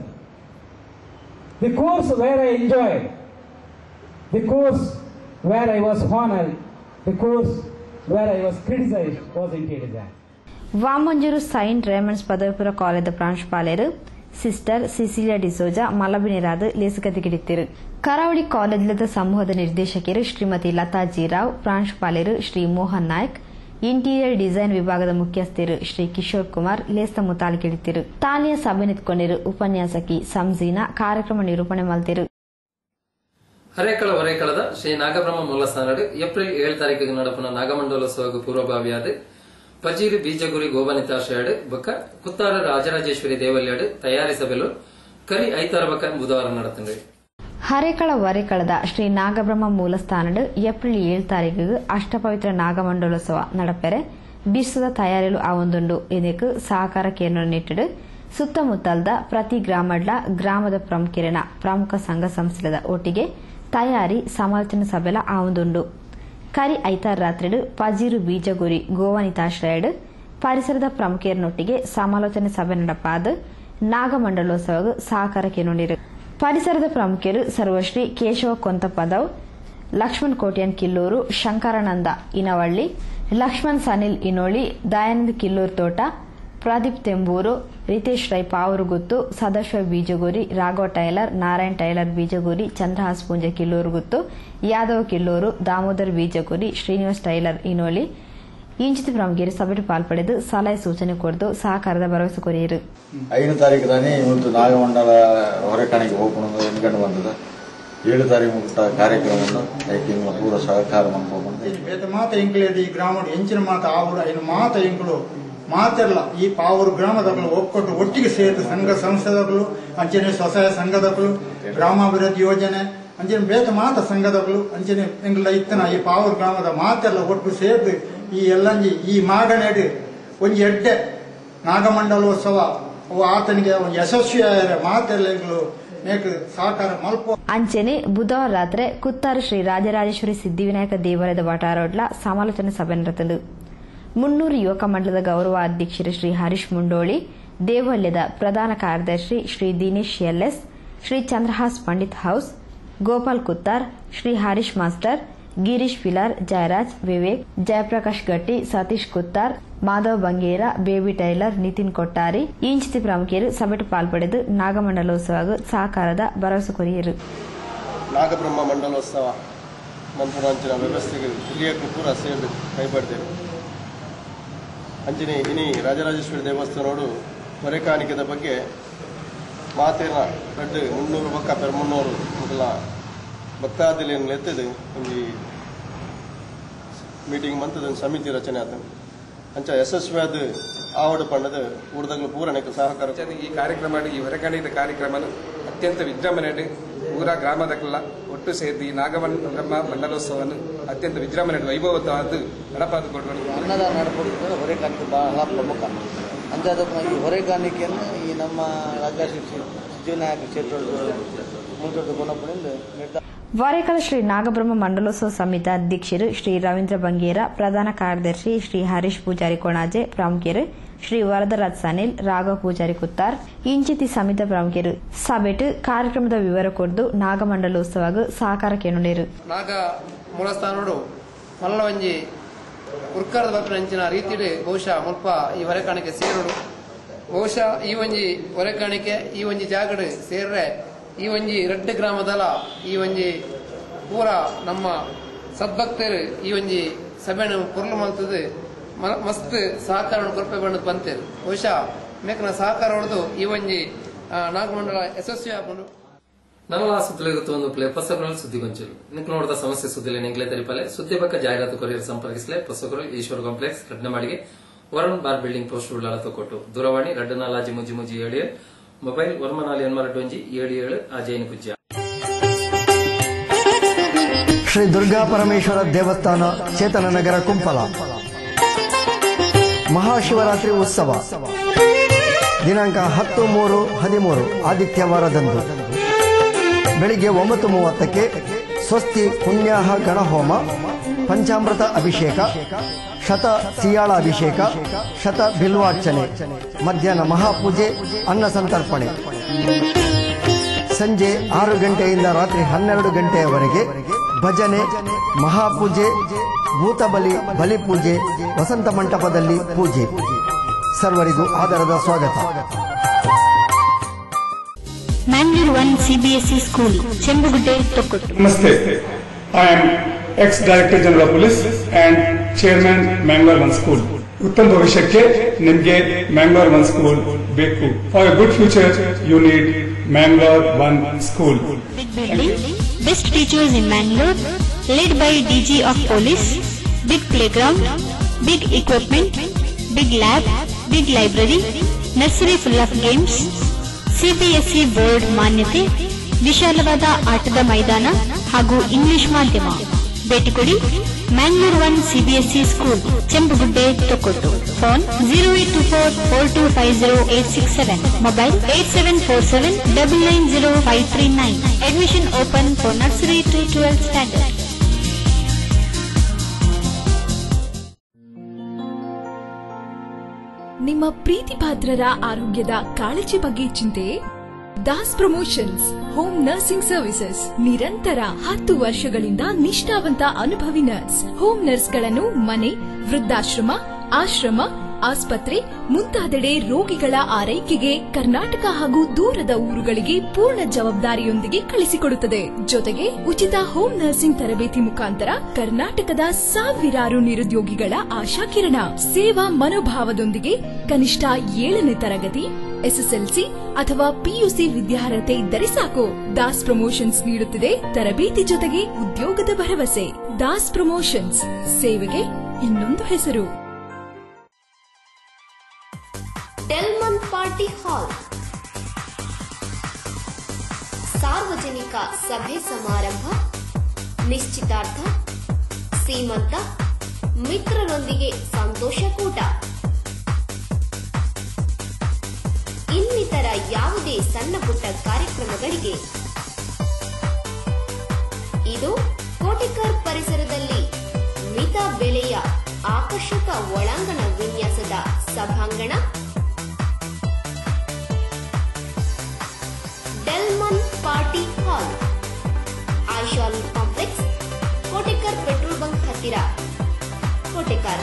the course where I enjoyed, the course where I was honored, the course where I was criticized was interior design. Vamanjoor Saint Raymond's ಪದವಿ ಪೂರ್ವ College ಪ್ರಾಂಶುಪಾಲರು Sister Cecilia D'Souza ಮಲಬಿನಿರಾದ ಲೇಸಕತೆಗಿಡಿತ್ತಿರು ಕರಾವಳಿ ಕಾಲೇಜಿಲದ ಸಮೂಹದ ನಿರ್ದೇಶಕರು ಶ್ರೀಮತಿ ಲತಾ ಜೀರಾವ್ ಪ್ರಾಂಶುಪಾಲರು ಶ್ರೀ ಮೋಹನ್ ನಾಯ್ಕ್ ಇಂಟೀರಿಯರ್ ಡಿಸೈನ್ ವಿಭಾಗದ ಮುಖ್ಯಸ್ಥರು ಶ್ರೀ ಕಿಶೋರ್ ಕುಮಾರ್ ಲೇಸ್ತ ಮುತಾಲಿಕಿಡಿತಿರು ತಾಲಿಯ ಸಭೆ ನಿಂತ್ಕೊಂಡಿರು ಉಪನ್ಯಾಸಕಿ ಸಂಜೀನಾ ಕಾರ್ಯಕ್ರಮ ನಿರೂಪಣೆ ಮಲ್ತಿರು ಹರೇಕಳ ಹೊರೇಕಳದ ಶ್ರೀ ನಾಗಬ್ರಹ್ಮ ಮೂಲಸ್ಥಾನಡು ಏಪ್ರಿಲ್ ಏಳು ತಾರೀಕಿಗೆ ನಡಪನ ನಾಗಮಂಡಲೋತ್ಸವಕ್ಕೆ ಪೂರ್ವಭಾವಿಯಾದ ಪಜೀರಿ ಬೀಜಗುರಿ ಗೋಬನಿತಾಶಯಾಡು ಬೊಕ್ಕ ಕುತ್ತಾರ ರಾಜರಾಜೇಶ್ವರಿ ದೇವಲ್ಯಾಡು ತಯಾರಿ ಸಭೆಲು ಕರಿ ಐತಾರ ಬಕ್ಕ ಬುಧವಾರ ನಡತಂಡ್ರಿ ಹರೇಕಳ ವರೇಕಳದ ಶ್ರೀ ನಾಗಬ್ರಹ್ಮ ಮೂಲಸ್ಥಾನಡು ಏಪ್ರಿಲ್ ಏಳು ತಾರೀಕಿಗೆ ಅಷ್ಟಪವಿತ್ರ ನಾಗಮಂಡಲೋತ್ಸವ ನಡಪೆರೆ ಬಿರ್ಸದ ತಯಾರಿಲು ಆವೊಂದುಂಡು ಇದಕ್ಕೆ ಸಹಕಾರ ಕೇಂದ್ರ ನಿಟ್ಟಿಡು ಸುತ್ತಮುತ್ತಲ್ದ ಪ್ರತಿ ಗ್ರಾಮಡ್ಲ ಗ್ರಾಮದ ಪ್ರಮುಖರಿನ ಪ್ರಮುಖ ಸಂಘ ಸಂಸ್ಥೆದ ಒಟ್ಟಿಗೆ ತಯಾರಿ ಸಮಾಲೋಚನೆ ಸಭೆಲ ಆವೊಂದುಂಡು ಕರಿ ಐತಾರ್ ರಾತ್ರಿಡು ಪಜೀರು ಬೀಜಗುರಿ ಗೋವನಿತಾಶ್ರಯಡು ಪರಿಸರದ ಪ್ರಮುಖರನೊಟ್ಟಿಗೆ ಸಮಾಲೋಚನೆ ಸಭೆ ನಡಪಾದ ನಾಗಮಂಡಲೋತ್ಸವ ಸಹಕಾರ ಕೇನುಂಡಿರು ಪರಿಸರದ ಪ್ರಮುಖರು ಸರ್ವಶ್ರೀ ಕೇಶವ ಕೊಂತಪದವ್ ಲಕ್ಷ್ಮಣ್ ಕೋಟ್ಯನ್ ಕಿಲ್ಲೂರು ಶಂಕರಾನಂದ ಇನವಳ್ಳಿ ಲಕ್ಷ್ಮಣ್ ಸನಿಲ್ ಇನೋಳಿ ದಯಾನಂದ್ ಕಿಲ್ಲೂರು ತೋಟ Pradeep Tembur Ritesh Rai Pavarugutthu Sadashiva Bijaguri Raghava tailor Narayan tailor Bijaguri Chandrahas Punja Killur Guttu Yadav Killur Damodar Bijaguri Srinivas tailor Inoli ಇಂಚಿತ ಪ್ರಮುಖರು ಸಭೆಗೆ ಪಾಲ್ಪಡೆದು ಸಲಹೆ ಸೂಚನೆ ಕೊಡ್ದು ಸಹಕಾರದ ಭರವಸೆ ಕೊರಿಯರು ಐದು ತಾರೀಕು ತಾನೇ ಇವತ್ತು ನಾಗಮಂಡಲ ಹೊರಕಾಣಿಗೆ ಹೋಗ್ಕೊಂಡು ಎನ್ಕೊಂಡು ಬಂದದ ಏಳು ತಾರೀಕು ಮುಗಿದ ಕಾರ್ಯಕ್ರಮವನ್ನು ಐದು ಪೂರ ಸಹಕಾರ ಮಾಡ್ಕೊಂಡು ಬೇತ ಮಾತ ಎಂಕ್ಲೇದು ಈ ಗ್ರಾಮ ಎಂಚಿನ ಮಾತ ಆವುಡ ಇನ್ನು ಮಾತ ಎಂಕ್ಲು ಮಾತೆಲ್ಲ ಈ ಪಾವೂರು ಗ್ರಾಮದಗಳು ಒಕ್ಕಟ್ಟು ಒಟ್ಟಿಗೆ ಸೇರಿದ ಸಂಘ ಸಂಸ್ಥೆಗಳು ಅಂಚನೆ ಸ್ವಸಹಾಯ ಸಂಘದಗಳು ಗ್ರಾಮಾಭಿವೃದ್ಧಿ ಯೋಜನೆ ಅಂಚನೆ ಬೇತ ಮಾತ ಸಂಘದಗಳು ಅಂಚನೆ ಎಂಗ್ಲ ಇತ್ತನ ಈ ಪಾವೂರು ಗ್ರಾಮದ ಮಾತೆಲ್ಲ ಒಟ್ಟು ಸೇರಿದು ಈ ಎಲ್ಲಂಜಿ ಈ ಮಾಗನೇಡು ಒಂಜಿ ಎಡ್ಡೆ ನಾಗಮಂಡಲೋತ್ಸವ ಅವು ಆತನಿಗೆ ಒಂದು ಯಶಸ್ವಿಯಾದ ಮಾತೆಲ್ಲ ಎಂಗ್ಲು ಮೇಕ್ ಸಹಕಾರ ಮಲ್ಪ ಅಂಚನೆ ಬುಧವಾರ ರಾತ್ರಿ ಕುತ್ತಾರು ಶ್ರೀ ರಾಜರಾಜೇಶ್ವರಿ ಸಿದ್ಧಿವಿನಾಯಕ ದೇವಾಲಯದ ವಟಾರೋಡ್ಲ ಸಮಾಲೋಚನೆ ಸಭೆ ನಡೆತದು ಮುನ್ನೂರು ಯುವಕ ಮಂಡಲದ ಗೌರವ ಅಧ್ಯಕ್ಷರು ಶ್ರೀ ಹರೀಶ್ ಮುಂಡೋಳಿ ದೇವಾಲಯದ ಪ್ರಧಾನ ಕಾರ್ಯದರ್ಶಿ Shri Dinesh LS Shri Chandrahas Pandit house Gopal Kuttar Shri Harish master Girish Pilar Jayaraj Vivek Jayaprakash Gatti Satish Kuttar Madhav Bangera Baby tailor Nitin Kottari ಇಂಚಿತಿ ಪ್ರಮುಖರು ಸಭೆಟ್ ಪಾಲ್ಪಡೆದು ನಾಗಮಂಡಲೋತ್ಸವ ಸಹಕಾರದ ಭರವಸೆ ಕೊರಿಯರು ನಾಗಬ್ರಹ್ಮ ಮಂಡಲೋತ್ಸವ ನಂತರ ಅಂಚಿನ ವ್ಯವಸ್ಥೆಗೆ ಹಿರಿಯಕ್ಕೂ ಪೂರ ಸೇರಿ ಕೈಪಡ್ತೇವೆ ಅಂಚನೆ ಇನಿ ರಾಜರಾಜೇಶ್ವರಿ ದೇವಸ್ಥಾನೋಡು ಹೊರೆಕಾಣಿಕೆದ ಬಗ್ಗೆ ಮಾತೇನ ದೊಡ್ಡ ಮುನ್ನೂರು ಬೊಕ್ಕ ಪೆರ್ ಮುನ್ನೂರು ಮೊದಲ ಭಕ್ತಾದಿಲಿಯನ್ನು ಎತ್ತದು ಈ ಮೀಟಿಂಗ್ ಮಂತದ ಸಮಿತಿ ರಚನೆ ಆತ ಅಂಚ ಯಶಸ್ವಿಯಾದ ಆವಡು ಪಂಡದ ಊರ್ದಾಗಲು ಪೂರಣಕ್ಕೆ ಸಹಕಾರ ಈ ಕಾರ್ಯಕ್ರಮ ಈ ಹೊರಗಣಿತ ಕಾರ್ಯಕ್ರಮ ಅತ್ಯಂತ ವಿಜೃಂಭಣೆಡು ಊರ ಗ್ರಾಮದಕ್ಕೆಲ್ಲ ಒಟ್ಟು ಸೇರಿ ನಾಗಮಂಡಲಮ್ಮ ಮಂಡಲೋತ್ಸವವನ್ನು ಅತ್ಯಂತ ವಿಜೃಂಭಣೆಡು ವೈಭವವಾದ ನಡಪಾದ ಕೊಡುವ ಅನ್ನದಾನ ನಡ್ಕೊಂಡು ಹೊರೆಕಾಣಿಕೆ ಬಹಳ ಪ್ರಮುಖ ಅಂದಾದ ಈ ಹೊರೆಗಾಣಿಕೆಯನ್ನು ಈ ನಮ್ಮ ರಾಜರಾಜ ಸಿದ್ಧಿವಿನಾಯಕ ಕ್ಷೇತ್ರದ ಮುಂದೊಡ್ಡ ಗುಣಪಡಿಂದ ನಿರ್ಧಾರ ವಾರೇಕಲ್ ಶ್ರೀ ನಾಗಬ್ರಹ್ಮ ಮಂಡಲೋತ್ಸವ ಸಮಿತಿ ಅಧ್ಯಕ್ಷರು ಶ್ರೀ ರವೀಂದ್ರ ಬಂಗೇರ ಪ್ರಧಾನ ಕಾರ್ಯದರ್ಶಿ ಶ್ರೀ ಹರೀಶ್ ಪೂಜಾರಿ ಕೊಣಾಜೆ ಪ್ರಮುಖರು ಶ್ರೀ ವರದರಾಜ್ ಸನಿಲ್ ರಾಘವ್ ಪೂಜಾರಿ ಕುತ್ತಾರ್ ಇಂಚಿತಿ ಸಮಿತಿ ಪ್ರಮುಖರು ಸಭೆಟ್ ಕಾರ್ಯಕ್ರಮದ ವಿವರ ಕೊಡ್ದು ನಾಗಮಂಡಲೋತ್ಸವ ಸಹಕಾರ ಕೇನುಂಡೇರು ನಾಗ ಮೂಲಸ್ಥಾನೋಡು ಮಲ್ಲ ಒಂಜಿ ಉರ್ಕಾರದ ಬಪ್ಪಿನ ಅಂಚಿನ ರೀತಿಡ್ ಬಹುಶಃ ಮುಲ್ಪ ಈ ಹೊರೆಕಾಣಿಕೆ ಸೇರೋಡು ಬಹುಶಃ ಈ ಒಂಜಿ ಹೊರೆಕಾಣಿಕೆ ಈ ಒಂಜಿ ಜಾಗಡ್ ಸೇರ್ರೆ ಈ ಒಂಜಿ ರೆಡ್ಡ ಗ್ರಾಮದಲ ಈ ಒಂಜಿ ಪೂರ ನಮ್ಮ ಸದ್ಭಕ್ತರು ಈ ಒಂಜಿ ಸಭೆಯನ್ನು ಪುರ್ಲು ಮಲ್ತದು ಮ- ಮಸ್ತ್ ಸಹಕಾರ ಕೊರಪೆ ಬಣ್ಣದ ಪಂತೇರು ಬಹುಶಃ ಮೇಕನ ಸಹಕಾರ ಹೊಡೆದು ಈ ಒಂಜಿ ಆ, ನಾಗಮಂಡಲ ಯಶಸ್ವಿ ಆಪುಂಡು ನಮಲ ಸುದ್ದಿಲಿರುತ್ತ ಒಂದು ಪ್ಲೇ ಪೊಸಕರಲ್ ಸುದ್ದಿ ಗೊಂಚಲು ನಿಕ್ ನೋಡಿದ ಸಮಸ್ಯೆ ಸುದ್ದಿಲೆ ನಿಂಗ್ಲೆ ತರಿಪಲೆ ಸುದ್ದಿ ಬಗ್ಗೆ ಜಾಹೀರಾತು ಕೊರಿಯರ್ ಸಂಪರ್ಕಿಸಲೆ ಪೊಸಕರಲ್ ಈಶ್ವರ ಕಾಂಪ್ಲೆಕ್ಸ್ ರಡ್ನಮಾಡಿಗೆ Varun bar building post Ullal Thokkottu ದೂರವಾಣಿ ರಡ್ಡು ನಾಲಾಜಿ ಮುಜಿ ಮುಜಿ ಏಳು ಏಳು ಮೊಬೈಲ್ ವರ್ಮನಾಲಿ ಎನ್ಮರಡ್ಡು ಒಂಜಿ ಏಳು ಏಳು ಆಜೇನು ಪೂಜ್ಯ ಶ್ರೀ ದುರ್ಗಾ ಪರಮೇಶ್ವರ ದೇವಸ್ಥಾನ ಚೇತನ ನಗರ ಕುಂಪಲ ಮಹಾಶಿವರಾತ್ರಿ ಉತ್ಸವ ದಿನಾಂಕ ಹತ್ತು ಮೂರು ಹದಿಮೂರು ಆದಿತ್ಯವಾರದಂದು ಬೆಳಿಗ್ಗೆ ಒಂಬತ್ತು ಮೂವತ್ತಕ್ಕೆ ಸ್ವಸ್ತಿ ಪುಣ್ಯಾಹ ಗಣಹೋಮ ಪಂಚಾಮೃತ ಅಭಿಷೇಕ ಶತ ಸಿಯಾಳ ಅಭಿಷೇಕ ಶತ ಬಿಲ್ವಾರ್ಚನೆ ಮಧ್ಯಾಹ್ನ ಮಹಾಪೂಜೆ ಅನ್ನ ಸಂತರ್ಪಣೆ ಸಂಜೆ ಆರು ಗಂಟೆಯಿಂದ ರಾತ್ರಿ ಹನ್ನೆರಡು ಗಂಟೆಯವರೆಗೆ ಭಜನೆ ಮಹಾಪೂಜೆ ಭೂತಬಲಿ ಬಲಿಪೂಜೆ ವಸಂತ ಮಂಟಪದಲ್ಲಿ ಪೂಜೆ ಸರ್ವರಿಗೂ ಆದರದ ಸ್ವಾಗತ Mangalore One CBSE school Chembugudde Thokkottu Namaste. I am ex-Director General of Police and Chairman Mangalore One School. ಉತ್ತಮ ಭವಿಷ್ಯಕ್ಕೆ ನಿಮಗೆ ಮ್ಯಾಂಗ್ಳೂರ್ ಒನ್ ಸ್ಕೂಲ್ ಬೇಕು for a good future you need Mangalore One school Big building, best teachers in Mangalore, led by DG of Police, big playground, big equipment, big lab, big library, nursery full of games, CBSE board ಮಾನ್ಯತೆ ವಿಶಾಲವಾದ ಆಟದ ಮೈದಾನ ಹಾಗೂ English ಮಾಧ್ಯಮ ಭೇಟಿ ಕೊಡಿ Mangalore One CBSE school Chembugudde Thokkottu phone zero eight two four four two five zero eight six seven mobile eight seven four seven double nine zero five three nine admission open for nursery to twelfth standard ನಿಮ್ಮ ಪ್ರೀತಿ ಪಾತ್ರರ ಆರೋಗ್ಯದ ಕಾಳಜಿ ಬಗ್ಗೆ ಚಿಂತೆ Das promotions home nursing services ನಿರಂತರ ಹತ್ತು ವರ್ಷಗಳಿಂದ ನಿಷ್ಠಾವಂತ ಅನುಭವಿ ನರ್ಸ್ ಹೋಮ್ ನರ್ಸ್ಗಳನ್ನು ಮನೆ ವೃದ್ಧಾಶ್ರಮ ಆಶ್ರಮ ಆಸ್ಪತ್ರೆ ಮುಂತಾದೆಡೆ ರೋಗಿಗಳ ಆರೈಕೆಗೆ ಕರ್ನಾಟಕ ಹಾಗೂ ದೂರದ ಊರುಗಳಿಗೆ ಪೂರ್ಣ ಜವಾಬ್ದಾರಿಯೊಂದಿಗೆ ಕಳಿಸಿಕೊಡುತ್ತದೆ ಜೊತೆಗೆ ಉಚಿತ ಹೋಮ್ ನರ್ಸಿಂಗ್ ತರಬೇತಿ ಮುಖಾಂತರ ಕರ್ನಾಟಕದ ಸಾವಿರಾರು ನಿರುದ್ಯೋಗಿಗಳ ಆಶಾಕಿರಣ ಸೇವಾ ಮನೋಭಾವದೊಂದಿಗೆ ಕನಿಷ್ಠ ಏಳನೇ ತರಗತಿ ಎಸ್ಎಸ್ಎಲ್ಸಿ ಅಥವಾ ಪಿಯುಸಿ ವಿದ್ಯಾರ್ಹತೆ ಇದ್ದರೆ ಸಾಕು ದಾಸ್ ಪ್ರಮೋಷನ್ಸ್ ನೀಡುತ್ತಿದೆ ತರಬೇತಿ ಜೊತೆಗೆ ಉದ್ಯೋಗದ ಭರವಸೆ ದಾಸ್ ಪ್ರಮೋಷನ್ಸ್ ಸೇವೆಗೆ ಇನ್ನೊಂದು ಹೆಸರು ಡೆಲ್ಮನ್ ಪಾರ್ಟಿ ಹಾಲ್ ಸಾರ್ವಜನಿಕ ಸಭೆ ಸಮಾರಂಭ ನಿಶ್ಚಿತಾರ್ಥ ಸೀಮಂತ ಮಿತ್ರರೊಂದಿಗೆ ಸಂತೋಷಕೂಟ ಇನ್ನಿತರ ಯಾವುದೇ ಸಣ್ಣ ಪುಟ್ಟ ಕಾರ್ಯಕ್ರಮಗಳಿಗೆ ಇದು ಕೋಟಿಕರ್ ಪರಿಸರದಲ್ಲಿ ಮಿತ ಬೆಲೆಯ ಆಕರ್ಷಕ ಒಳಾಂಗಣ ವಿನ್ಯಾಸದ ಸಭಾಂಗಣ ಡೆಲ್ಮನ್ ಪಾರ್ಟಿ ಹಾಲ್ ಆಶಾಲ್ ಕಾಂಪ್ಲೆಕ್ಸ್ ಕೋಟೆಕರ್ ಪೆಟ್ರೋಲ್ ಬಂಕ್ ಹತ್ತಿರ ಕೋಟೆಕರ್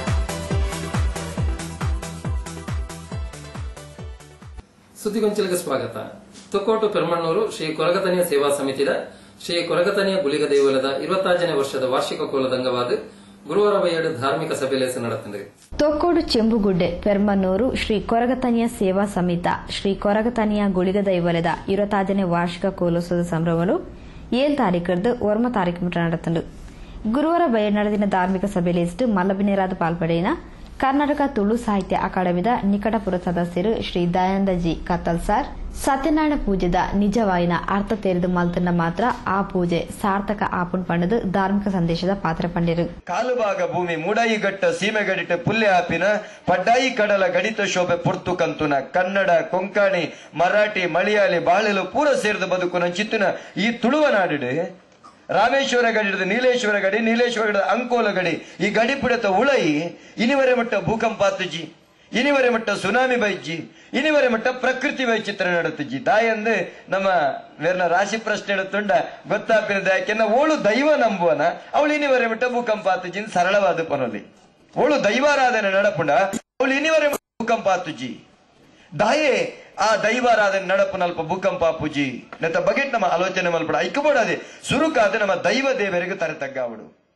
ಸುದ್ದಿಗೊಂಚಲಿಗೆ ಸ್ವಾಗತ ತೊಕ್ಕೋಟು ಪೆರ್ಮಣ್ಣೂರು ಶ್ರೀ ಕೊರಗತನಿಯ ಸೇವಾ ಸಮಿತಿದ ಶ್ರೀ ಕೊರಗತನಿಯ ಗುಳಿಗ ದೇಗುಲದ ಇರುವತ್ತಾಜನೇ ವರ್ಷದ ವಾರ್ಷಿಕ ಕೋಲದ ಅಂಗವಾದ ಗುರುವಾರ ಬೈಯಡು ಧಾರ್ಮಿಕ ಸಭೆಲೇಸ ನಡೆತ್ತದೆ ತೊಕ್ಕೋಡು ಚೆಂಬುಗುಡ್ಡೆ ಪೆರ್ಮನ್ನೂರು ಶ್ರೀ ಕೊರಗತನಿಯ ಸೇವಾ ಸಮಿತ ಶ್ರೀ ಕೊರಗತನಿಯ ಗುಳಿಗ ದೈವಲದ ಇರುವತ್ತಾಜನೇ ವಾರ್ಷಿಕ ಕೋಲೋತ್ಸವದ ಸಂಭ್ರಮಗಳು ಏಳು ತಾರೀಕರದು ಒರ್ಮ ತಾರೀಕು ಮುಟ್ಟ ನಡೆತಂಡು ಗುರುವಾರ ಬಯಲು ನಡೆದಿನ ಧಾರ್ಮಿಕ ಸಭೆಯಲ್ಲಿ ಮಲ್ಲಬಿನೇರಾದ ಪಾಲ್ಪಡೆಯಿನ ಕರ್ನಾಟಕ ತುಳು ಸಾಹಿತ್ಯ ಅಕಾಡೆಮಿದ ನಿಕಟಪುರ ಸದಸ್ಯರು ಶ್ರೀ ದಯಾನಂದ ಜಿ ಕತ್ತಲ್ ಸರ್ ಸತ್ಯನಾರಾಯಣ ಪೂಜೆದ ನಿಜವಾಯಿನ ಅರ್ಥ ತೆರೆದು ಮಲ್ತನ್ನ ಮಾತ್ರ ಆ ಪೂಜೆ ಸಾರ್ಥಕ ಆಪುಣ್ ಪಂಡದು ಧಾರ್ಮಿಕ ಸಂದೇಶದ ಪಾತ್ರ ಪಂಡಿರು ಕಾಲುಭಾಗ ಭೂಮಿ ಮುಡಾಯಿ ಗಟ್ಟ ಸೀಮೆ ಗಡಿಟ ಪುಲ್ಲೆ ಆಪಿನ ಪಡ್ಡಾಯಿ ಕಡಲ ಗಣಿತ ಶೋಭೆ ಪೊರ್ತು ಕಂತುನ ಕನ್ನಡ ಕೊಂಕಣಿ ಮರಾಠಿ ಮಲಯಾಳಿ ಬಾಳೆಲು ಪೂರ ಸೇರಿದ ಬದುಕುನ ಚಿತ್ತುನ ಈ ತುಳುವ ನಾಡಿಡು ರಾಮೇಶ್ವರ ಗಡಿದ ನೀಲೇಶ್ವರ ಗಡಿ ನೀಲೇಶ್ವರ ಗಡಿದ ಅಂಕೋಲ ಗಡಿ ಈ ಗಡಿ ಪುಡತ ಉಳೈ ಇನಿವರೆ ಮಟ್ಟ ಭೂಕಂಪ ಆತುಜಿ ಇನಿವರೆ ಮಟ್ಟ ಸುನಾಮಿ ಬೈಜಿ ಇನಿವರೆ ಮಟ್ಟ ಪ್ರಕೃತಿ ವೈಚಿತ್ರ ನಡುತ್ತಜಿ ದಾಯಂದು ನಮ್ಮ ವೇರ್ನ ರಾಶಿ ಪ್ರಶ್ನೆ ಎಡುತ್ತುಂಡ ಗೊತ್ತಾಪಿನದ ಯಾಕೆನ್ನ ಓಳು ದೈವ ನಂಬುವನ ಅವಳು ಇನಿವರೆ ಮಟ್ಟ ಭೂಕಂಪ ಆತುಜಿ ಸರಳವಾದ ಪನೊಲಿ ಓಳು ದೈವಾರಾಧನೆ ನಡಪುಂಡ ಅವಳು ಇನಿವರೆ ಮಟ್ಟ ಭೂಕಂಪ ಆತುಜಿ ದಾಯೆ ಆ ದೈವಾರಾಧನೆ ನಡಪು ನಲ್ಪ ಭೂಕಂಪ ಪೂಜಿ ನೆತ್ತ ಬಗೆಟ್ ನಮ್ಮ ಆಲೋಚನೆ ಮಲ್ಪಡ ಐಕಬೋಡದೆ ಸುರುಕಾದ ನಮ್ಮ ದೈವ ದೇವರಿಗೆ ತರೆ ತಗ್ಗಾವಡು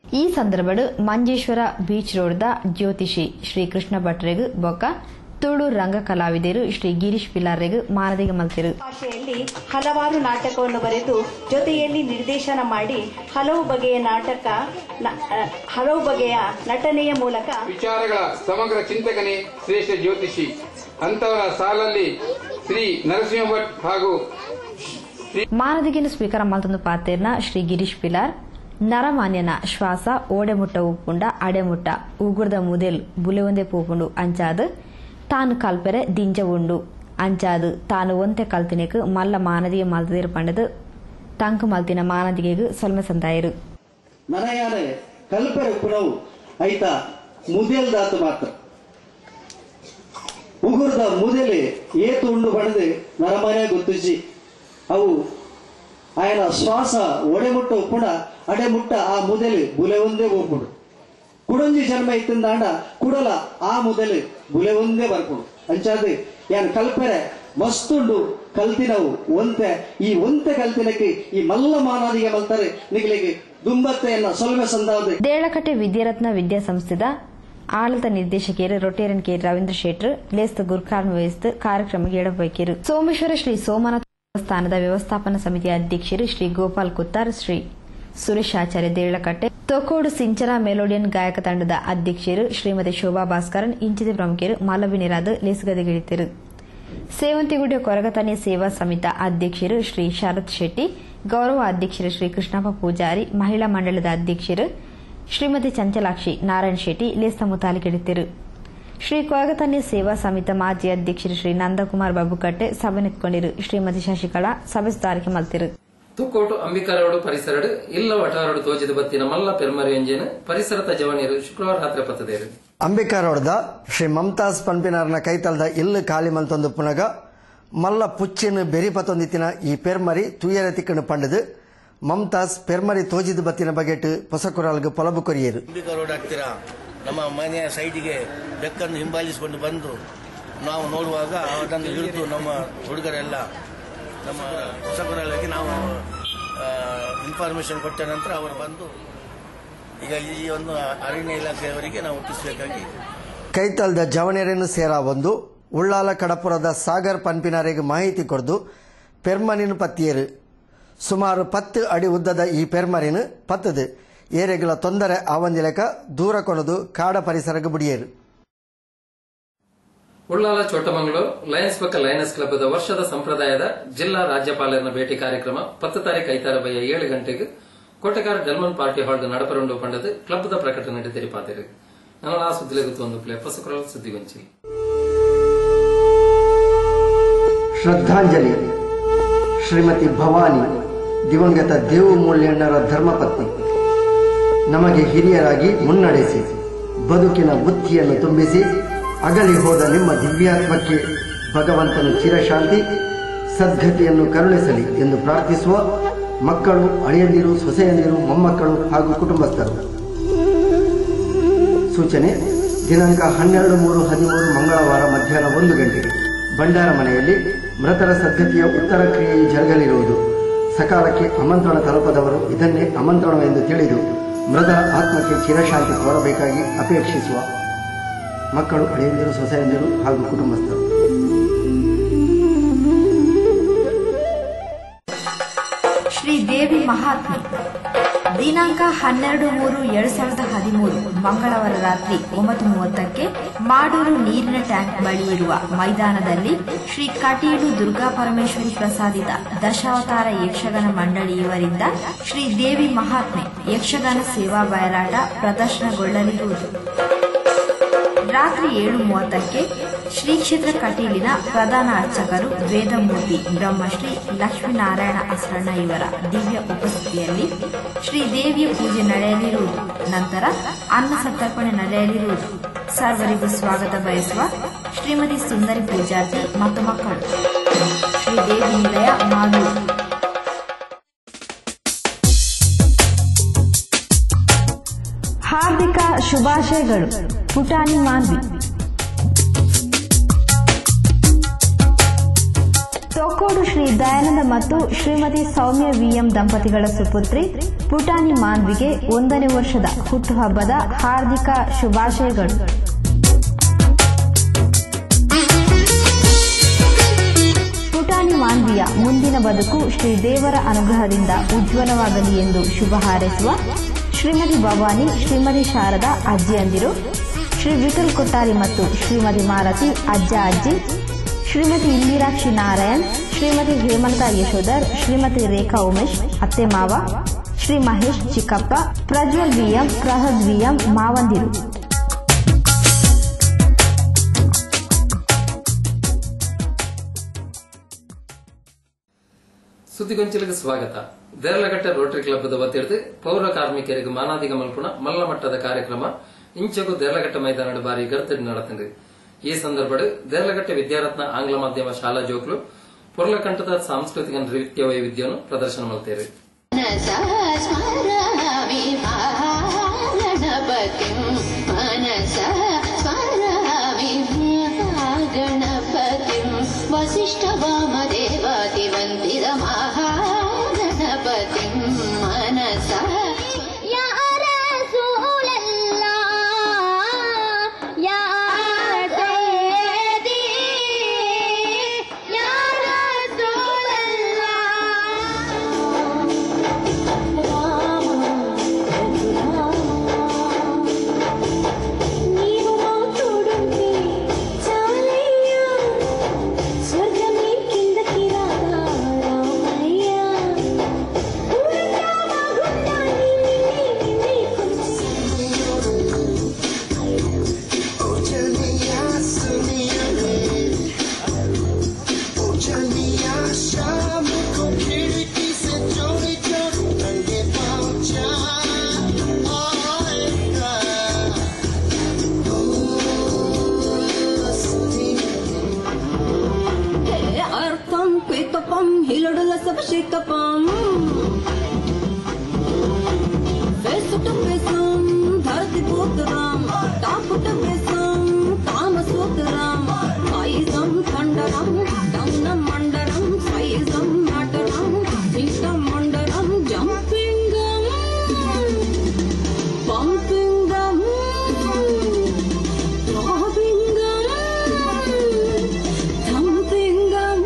ಈ ಸಂದರ್ಭಡ್ ಮಂಜೇಶ್ವರ ಬೀಚ್ ರೋಡ್ದ ಜ್ಯೋತಿಷಿ ಶ್ರೀ ಕೃಷ್ಣ ಭಟ್ರೆಗ್ ಬೊಕ್ಕ ತುಳು ರಂಗ ಕಲಾವಿದರು ಶ್ರೀ ಗಿರೀಶ್ ಪಿಲಾರ್ರೆಗ್ ಮಾನದಿಗೆ ಮಲ್ತಿರು ಭಾಷೆಯಲ್ಲಿ ಹಲವಾರು ನಾಟಕವನ್ನು ಬರೆದು ಜೊತೆಯಲ್ಲಿ ನಿರ್ದೇಶನ ಮಾಡಿ ಹಲವು ಬಗೆಯ ನಾಟಕ ನ- ಆ, ಹಲವು ಬಗೆಯ ನಟನೆಯ ಮೂಲಕ ವಿಚಾರಗಳ ಸಮಗ್ರ ಚಿಂತಕನೇ ಶ್ರೇಷ್ಠ ಜ್ಯೋತಿಷಿ ಅಂತವರ ಸಾಲಲ್ಲಿ ಶ್ರೀ ನರಸಿಂಹ ಭಟ್ ಹಾಗೂ ಮಾನದಿಗೆನು ಸ್ವೀಕಾರ ಮಲ್ತೊಂದು ಪಾತೆರ್ನ ಶ್ರೀ ಗಿರೀಶ್ ಪಿಲಾರ್ ನರಮಾನ್ಯನ ಶ್ವಾಸ ಓಡೆಮುಟ್ಟ ಉಪ್ಪುಂಡ ಅಡೆಮುಟ್ಟ ಉಗುರ್ದ ಮುದೆಲ್ ಬುಲೆಯೊಂದೆ ಪೂಪುಂಡು ಅಂಚಾದ್ ತಾನು ಕಲ್ಪೆರೆ ದಿಂಜ ಉಂಡು ಅಂಚಾದ್ ತಾನು ಒಂತೆ ಕಲ್ತಿನೆಕ್ ಮಲ್ಲ ಮಾನದಿಗೆ ಮಲ್ತದಿರು ಪಂಡದು ತಂಕು ಮಲ್ತಿನ ಮಾನದಿಗೆಗ್ ಸೊಲ್ಮೆ ಸಂದಾಯರು ನನಯಾನೆ ಕಲ್ಪರೆ ಪುನವು ಐತ ಮುದೆಲ್ ದಾತು ಮಾತ್ರ ಉಗುರ್ದ ಮುದೆಲೆ ಏತು ಉಂಡು ಪಡೆದು ನರಮನೆ ಗುರ್ತಿಸಿ ಅವು ఆయన శ్వాస ఒడెముట్ట ఉప్పుడ అడెముట్ట ఆ ముదలి బులె ఉందే ఓపుడు కుడొంజి జన్మ ఇత్తిందాండ కుడల ఆ ముదలి బులె ఉందే ಬರ್ಪುಡು ಅಂಚಾದು ಯಾನ್ ಕಲ್ಪೆರೆ ಮಸ್ತುಂಡು ಕಲ್ತಿನವು ಒಂತೆ ಈ ಒಂತೆ ಕಲ್ತಿನಕ್ಕೆ ಈ ಮಲ್ಲ ಮಾನಾದಿಗೆ ಮಲ್ತಾರೆ ನಿಗ್ಲಿಗೆ ದುಂಬತ್ತೆಯನ್ನ ಸೊಲ್ಮೆ ಸಂದಾವದೆ ದೇಳಕಟ್ಟೆ ವಿದ್ಯಾರತ್ನ ವಿದ್ಯಾಸಂಸ್ಥೆದ ಆಡಳಿತ ನಿರ್ದೇಶಕಿಯರು ರೊಟೇರನ್ ಕೆ ರವೀಂದ್ರ ಶೆಟ್ರ್ ಲೇಸ್ತ ಗುರ್ಕಾರ್ಮ ವಹಿಸ್ತು ಕಾರ್ಯಕ್ರಮಕ್ಕೆ ಎಡಬೈಕಿರು ಸೋಮೇಶ್ವರ ಶ್ರೀ ಸೋಮನಾಥ ದೇವಸ್ಥಾನದ ವ್ಯವಸ್ಥಾಪನಾ ಸಮಿತಿಯ ಅಧ್ಯಕ್ಷರು ಶ್ರೀ ಗೋಪಾಲ್ ಕುತ್ತಾರ್ ಶ್ರೀ ಸುರೇಶ್ ಆಚಾರ್ಯ ದೇಳಕಟ್ಟೆ ತೊಕೋಡು ಸಿಂಚನ ಮೆಲೋಡಿಯನ್ ಗಾಯಕ ತಂಡದ ಅಧ್ಯಕ್ಷರು ಶ್ರೀಮತಿ ಶೋಭಾ ಭಾಸ್ಕರನ್ ಇಂಚಿದ ಪ್ರಮುಖರು ಮಾಲವಿನಿರಾದ ಲೇಸುಗದೆಗಿಳಿತರು ಸೇವಂತಿಗುಡ್ಡ ಕೊರಗತನಿ ಸೇವಾ ಸಮಿತ ಅಧ್ಯಕ್ಷರು ಶ್ರೀ ಶರತ್ ಶೆಟ್ಟಿ ಗೌರವ ಅಧ್ಯಕ್ಷರು ಶ್ರೀ ಕೃಷ್ಣಪ್ಪ ಪೂಜಾರಿ ಮಹಿಳಾ ಮಂಡಳದ ಅಧ್ಯಕ್ಷರು ಶ್ರೀಮತಿ ಚಂಚಲಾಕ್ಷಿ ನಾರಾಯಣ್ ಶೆಟ್ಟಿ ಲೇಸ್ತ ಮುತಾಲಿಕೆಡಿತರು ಶ್ರೀ ಕೊರಗತನ್ಯ ಸೇವಾ ಸಮಿತ ಮಾಜಿ ಅಧ್ಯಕ್ಷರು ಶ್ರೀ ನಂದಕುಮಾರ್ ಬಾಬುಕಟ್ಟೆ ಸಭೆ ನಿಂತ್ಕೊಂಡಿರು ಶ್ರೀಮತಿ ಶಶಿಕಲಾ ಸಭೆ ಸುಧಾರಿಕೆ ಮಲ್ತಿರು ತುಕ್ಕೋಟು ಅಂಬಿಕಾರೋಡು ಪರಿಸರಡು ಇಲ್ಲ ವಟಾರೋಡು ತೋಜಿದ ಬತ್ತಿನ ಮಲ್ಲ ಪೆರ್ಮರಿ ಎಂಜಿನ ಪರಿಸರದ ಜವನಿಯರು ಶುಕ್ರವಾರ ರಾತ್ರಿ ಪತ್ತದೇರು ಅಂಬಿಕಾ ರೋಡ್ದ ಶ್ರೀ ಮಮತಾಜ್ ಪಂಪಿನಾರ್ನ ಕೈತಲ್ದ ಇಲ್ಲು ಖಾಲಿ ಮಲ್ತೊಂದು ಪುನಗ ಮಲ್ಲ ಪುಚ್ಚಿನ ಬೆರಿಪತೊಂದಿತ್ತಿನ ಈ ಪೆರ್ಮರಿ ತುಯ್ಯರ ತಿಕ್ಕನು ಪಂಡದು ಮಮತಾಜ್ ಪೆರ್ಮರಿ ತೋಜಿದ ಬತ್ತಿನ ಬಗೆಟ್ ಪೊಸಕುರಾಲ್ಗೆ ಪೊಲಬು ಕೊರಿಯರು ಅಂಬಿಕಾ ರೋಡ್ ಹತ್ತಿರ ನಮ್ಮ ಮನೆಯ ಸೈಟಿಗೆ ಬೆಕ್ಕನ್ನು ಹಿಂಬಾಲಿಸಿಕೊಂಡು ಬಂದು ನಾವು ನೋಡುವಾಗ ಅದನ್ನು ಹಿಡಿದು ನಮ್ಮ ಹುಡುಗರೆಲ್ಲ ನಮ್ಮ ಹೊಸಗುರಲ್ಲಿಗೆ ನಾವು ಇನ್ಫಾರ್ಮೇಶನ್ ಕೊಟ್ಟ ನಂತರ ಅವರು ಬಂದು ಈಗ ಈ ಒಂದು ಅರಣ್ಯ ಇಲಾಖೆಯವರಿಗೆ ನಾವು ಒಪ್ಪಿಸಬೇಕಾಗಿ ಕೈತಲ್ದ ಜವನೇರನ್ನು ಸೇರ ಒಂದು ಉಳ್ಳಾಲ ಕಡಪುರದ ಸಾಗರ್ ಪನ್ಪಿನಾರಿಗೆ ಮಾಹಿತಿ ಕೊಡ್ದು ಪೆರ್ಮನಿನ ಪತ್ತಿಯರು ಸುಮಾರು ಪತ್ತು ಅಡಿ ಉದ್ದದ ಈ ಪೆರ್ಮರಿನು ಪತ್ತದು ಏರೆಗಳ ತೊಂದರೆ ಆವಂದಿಲಕ ದೂರ ಕೊನದು ಕಾಡ ಪರಿಸರಗ ಬುಡಿಯರು ಉಳ್ಳಾಲ ಚೋಟಮಂಗಳೂರು ಲಯನ್ಸ್ ಪಕ್ಕ ಲಯನಸ್ ಕ್ಲಬ್ದ ವರ್ಷದ ಸಂಪ್ರದಾಯದ ಜಿಲ್ಲಾ ರಾಜ್ಯಪಾಲರನ ಭೇಟಿ ಕಾರ್ಯಕ್ರಮ ಪತ್ತು ತಾರೀಕು ಐತಾರ ಬಯ್ಯ ಏಳು ಗಂಟೆಗೆ ಕೋಟೆಕಾರ ಡೆಲ್ಮನ್ ಪಾರ್ಟಿ ಹಾಲ್ದ ನಡಪರುಂಡು ಪಂಡದು ಕ್ಲಬ್ದ ಪ್ರಕಟಣೆ ತೆರಿಪಾತಿರು ನನ್ನ ಆ ಸುದ್ದಿಲೆಗುತ್ತು ಒಂದು ಪ್ಲೇ ಪಸುಕುರಲ್ ಸುದ್ದಿಗೊಂಚಿ ಶ್ರದ್ಧಾಂಜಲಿ ಶ್ರೀಮತಿ ಭವಾನಿ ದಿವಂಗತ ದೇವು ಮೂಲ್ಯಣ್ಣರ ಧರ್ಮಪತ್ನಿ ನಮಗೆ ಹಿರಿಯರಾಗಿ ಮುನ್ನಡೆಸಿ ಬದುಕಿನ ಬುದ್ಧಿಯನ್ನು ತುಂಬಿಸಿ ಅಗಲಿ ಹೋದ ನಿಮ್ಮ ದಿವ್ಯಾತ್ಮಕ್ಕೆ ಭಗವಂತನು ಚಿರಶಾಂತಿ ಸದ್ಗತಿಯನ್ನು ಕರುಣಿಸಲಿ ಎಂದು ಪ್ರಾರ್ಥಿಸುವ ಮಕ್ಕಳು ಅಳಿಯಂದಿರು ಸೊಸೆಯಂದಿರು ಮೊಮ್ಮಕ್ಕಳು ಹಾಗೂ ಕುಟುಂಬಸ್ಥರು ಸೂಚನೆ ದಿನಾಂಕ ಹನ್ನೆರಡು ಮೂರು ಹದಿಮೂರು ಮಂಗಳವಾರ ಮಧ್ಯಾಹ್ನ ಒಂದು ಗಂಟೆಗೆ ಭಂಡಾರ ಮನೆಯಲ್ಲಿ ಮೃತರ ಸದ್ಗತಿಯ ಉತ್ತರ ಕ್ರಿಯೆಯು ಜರುಗಲಿರುವುದು ಸಕಾಲಕ್ಕೆ ಆಮಂತ್ರಣ ತಲುಪದವರು ಇದನ್ನೇ ಆಮಂತ್ರಣವೆಂದು ತಿಳಿದು ಮೃತರ ಆತ್ಮಕ್ಕೆ ಚಿರಶಾಂತಿ ಕೋರಬೇಕಾಗಿ ಅಪೇಕ್ಷಿಸುವ ಮಕ್ಕಳು ಅಳಿಯಂದಿರು ಸೊಸೆಯಂದಿರು ಹಾಗೂ ಕುಟುಂಬಸ್ಥರು ಶ್ರೀ ದೇವಿ ಮಹಾತ್ಮೆ ದಿನಾಂಕ ಹನ್ನೆರಡು ಮೂರು ಎರಡ್ ಸಾವಿರದ ಹದಿಮೂರು ಮಂಗಳವಾರ ರಾತ್ರಿ ಒಂಬತ್ತು ಮೂವತ್ತಕ್ಕೆ ಮಾಡೂರು ನೀರಿನ ಟ್ಯಾಂಕ್ ಬಳಿ ಇರುವ ಮೈದಾನದಲ್ಲಿ ಶ್ರೀ ಕಟೀಲು ದುರ್ಗಾ ಪರಮೇಶ್ವರಿ ಪ್ರಸಾದಿತ ದಶಾವತಾರ ಯಕ್ಷಗಾನ ಮಂಡಳಿ ಇವರಿಂದ ಶ್ರೀ ದೇವಿ ಮಹಾತ್ಮೆ ಯಕ್ಷಗಾನ ಸೇವಾ ಬಯಲಾಟ ಪ್ರದರ್ಶನಗೊಳ್ಳಲಿರುವುದು ರಾತ್ರಿ ಏಳು ಮೂವತ್ತಕ್ಕೆ ಶ್ರೀ ಕ್ಷೇತ್ರ ಕಟೀಲಿನ ಪ್ರಧಾನ ಅರ್ಚಕರು ವೇದಮೂರ್ತಿ ಬ್ರಹ್ಮಶ್ರೀ ಲಕ್ಷ್ಮೀನಾರಾಯಣ ಅಸರಣ್ಣ ಇವರ ದಿವ್ಯ ಉಪಸ್ಥಿತಿಯಲ್ಲಿ ಶ್ರೀ ದೇವಿಯ ಪೂಜೆ ನಡೆಯಲಿರುವುದು ನಂತರ ಅನ್ನ ಸಂತರ್ಪಣೆ ನಡೆಯಲಿರುವುದು ಸರ್ವರಿಗೂ ಸ್ವಾಗತ ಬಯಸುವ ಶ್ರೀಮತಿ ಸುಂದರಿ ಪೂಜಾರ್ತಿ ಮತ್ತು ಮಕ್ಕಳು ಶ್ರೀ ದೇವಿ ನಿಲಯ ಮಾಲೂರು ಹಾರ್ದಿಕ ಶುಭಾಶಯಗಳು ಪುಟಾಣಿ ಮಾನ್ವಿ ತೊಕ್ಕೋಡು ಶ್ರೀ ದಯಾನಂದ ಮತ್ತು ಶ್ರೀಮತಿ ಸೌಮ್ಯ ವಿಎಂ ದಂಪತಿಗಳ ಸುಪುತ್ರಿ ಪುಟಾಣಿ ಮಾನ್ವಿಗೆ ಒಂದನೇ ವರ್ಷದ ಹುಟ್ಟುಹಬ್ಬದ ಹಾರ್ದಿಕ ಶುಭಾಶಯಗಳು ಪುಟಾಣಿ ಮಾನ್ವಿಯ ಮುಂದಿನ ಬದುಕು ಶ್ರೀ ದೇವರ ಅನುಗ್ರಹದಿಂದ ಉಜ್ವಲವಾಗಲಿ ಎಂದು ಶುಭ ಹಾರೈಸುವ ಶ್ರೀಮತಿ ಭವಾನಿ ಶ್ರೀಮತಿ ಶಾರದಾ ಅಜ್ಜಿಯಂದಿರು ಶ್ರೀ ವಿಠಲ್ ಕೊಟ್ಟಾರಿ ಮತ್ತು ಶ್ರೀಮತಿ ಮಾಲತಿ ಅಜ್ಜ ಅಜ್ಜಿ ಶ್ರೀಮತಿ ಇಂದಿರಾಕ್ಷಿ ನಾರಾಯಣ್ ಶ್ರೀಮತಿ ಹೇಮಂತ ಯಶೋಧರ್ ಶ್ರೀಮತಿ ರೇಖಾ ಉಮೇಶ್ ಅತ್ತೆ ಮಾವ ಶ್ರೀ ಮಹೇಶ್ ಚಿಕ್ಕಪ್ಪ ಪ್ರಜ್ವಲ್ ವಿಎಂ ಪ್ರಹದ್ ವಿಎಂ ಮಾವಂದಿರು ಸುದ್ದಿಗೊಂಚಲಿಗೆ ಸ್ವಾಗತ ದೇರಳಘಟ್ಟ ರೋಟರಿ ಕ್ಲಬ್ದ ವತಿರ್ದು ಪೌರ ಕಾರ್ಮಿಕರಿಗೆ ಮಾನಾದಿಗ ಮಲ್ಪುಣ ಮಲ್ಲ ಮಟ್ಟದ ಕಾರ್ಯಕ್ರಮ ಇಂಚಗು ದೇರ್ಲಘಟ್ಟ ಮೈದಾನದ ಬಾರಿ ಗರ್ತಡಿ ನಡೆತಿದೆ ಈ ಸಂದರ್ಭಡ್ ದೇರ್ಲಘಟ್ಟ ವಿದ್ಯಾರತ್ನ ಆಂಗ್ಲ ಮಾಧ್ಯಮ ಶಾಲಾ ಜೋಕ್ಲು ಪೊರ್ಲಕಂಠದ ಸಾಂಸ್ಕೃತಿಕ ನೃತ್ಯ ವೈವಿಧ್ಯವನ್ನು ಪ್ರದರ್ಶನ ಮಾಡ್ತೇವೆ मनसः स्मरामि महागणपतिं मनसः स्मरामि महागणपतिं वसिष्ठवामदेवादिवन्दितमहागणपतिं मनसः या रसूल अल्लाह या सय्यदी या रसूल నీవు మౌతుడుంటే చాలయ్యా స్వర్గం నీ కిందకి రాగా రామయ్యా ఉంటావా గుండాన్ని నిన్నే अर्थं क्वेतपं हिलडलसपशिकपम् वेसुटवेसं धरतिपुत्रं तापुटवेसं कामसूत्रं सायिजं खण्डनं दम्नं मण्डलं सायिजं नटनं चिन्तं मण्डलं जम्पिङ्गम् पम्पिङ्गम् ದ್ರಾವಿಂಗಂ ಧಂಪಿಂಗಂ